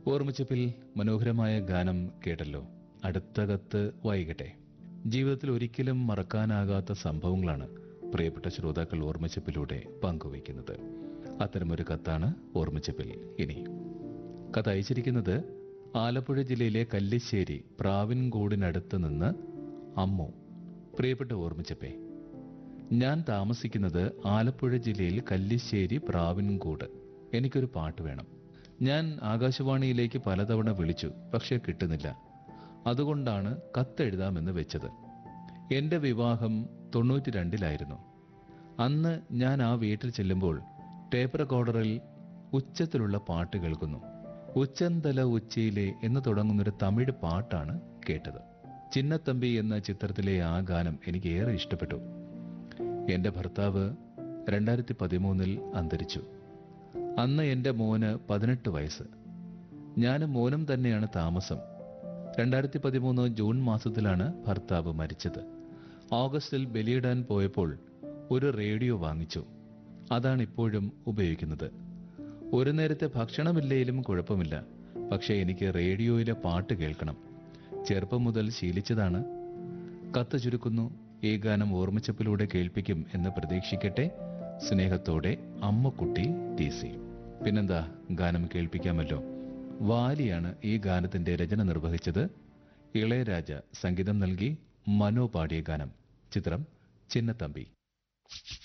ഓർമ്മിച്ചപ്പിൽ മനോഹരമായ ഗാനം കേട്ടല്ലോ അടുത്ത കത്ത് വായിക്കട്ടെ ജീവിതത്തിൽ ഒരിക്കലും മറക്കാനാകാത്ത സംഭവങ്ങളാണ് പ്രിയപ്പെട്ട ശ്രോതാക്കൾ ഓർമ്മിച്ചപ്പിലൂടെ പങ്കുവയ്ക്കുന്നത് അത്തരമൊരു കത്താണ് ഓർമ്മിച്ചപ്പിൽ ഇനി കഥ അയച്ചിരിക്കുന്നത് ആലപ്പുഴ ജില്ലയിലെ കല്ലിശ്ശേരി പ്രാവിൻകൂടിനടുത്ത് നിന്ന് അമ്മു പ്രിയപ്പെട്ട ഓർമ്മിച്ചപ്പേ ഞാൻ താമസിക്കുന്നത് ആലപ്പുഴ ജില്ലയിൽ കല്ലിശ്ശേരി പ്രാവിൻകൂട് എനിക്കൊരു പാട്ട് വേണം ഞാൻ ആകാശവാണിയിലേക്ക് പലതവണ വിളിച്ചു പക്ഷേ കിട്ടുന്നില്ല അതുകൊണ്ടാണ് കത്തെഴുതാമെന്ന് വെച്ചത് എന്റെ വിവാഹം തൊണ്ണൂറ്റി രണ്ടിലായിരുന്നു അന്ന് ഞാൻ ആ വീട്ടിൽ ചെല്ലുമ്പോൾ ടേപ്പ് റെക്കോർഡറിൽ ഉച്ചത്തിലുള്ള പാട്ട് കേൾക്കുന്നു ഉച്ചന്തല ഉച്ചയിലെ എന്ന് തുടങ്ങുന്നൊരു തമിഴ് പാട്ടാണ് കേട്ടത് ചിന്നത്തമ്പി എന്ന ചിത്രത്തിലെ ആ ഗാനം എനിക്ക് ഏറെ ഇഷ്ടപ്പെട്ടു എന്റെ ഭർത്താവ് രണ്ടായിരത്തി പതിമൂന്നിൽ അന്തരിച്ചു അന്ന് എന്റെ മോന് പതിനെട്ട് വയസ്സ് ഞാനും മോനും തന്നെയാണ് താമസം രണ്ടായിരത്തി പതിമൂന്ന് ജൂൺ മാസത്തിലാണ് ഭർത്താവ് മരിച്ചത് ഓഗസ്റ്റിൽ ബലിയിടാൻ പോയപ്പോൾ ഒരു റേഡിയോ വാങ്ങിച്ചു അതാണ് ഇപ്പോഴും ഉപയോഗിക്കുന്നത് ഒരു നേരത്തെ ഭക്ഷണമില്ലേലും കുഴപ്പമില്ല പക്ഷേ എനിക്ക് റേഡിയോയിലെ പാട്ട് കേൾക്കണം ചെറുപ്പം മുതൽ ശീലിച്ചതാണ് കത്ത് ചുരുക്കുന്നു ഈ ഗാനം ഓർമ്മിച്ചപ്പിലൂടെ കേൾപ്പിക്കും എന്ന് പ്രതീക്ഷിക്കട്ടെ സ്നേഹത്തോടെ അമ്മക്കുട്ടി ടി സി പിന്നെന്താ ഗാനം കേൾപ്പിക്കാമല്ലോ വാലിയാണ് ഈ ഗാനത്തിന്റെ രചന നിർവഹിച്ചത് ഇളയരാജ സംഗീതം നൽകി മനോ പാടിയ ഗാനം ചിത്രം ചിന്നത്തമ്പി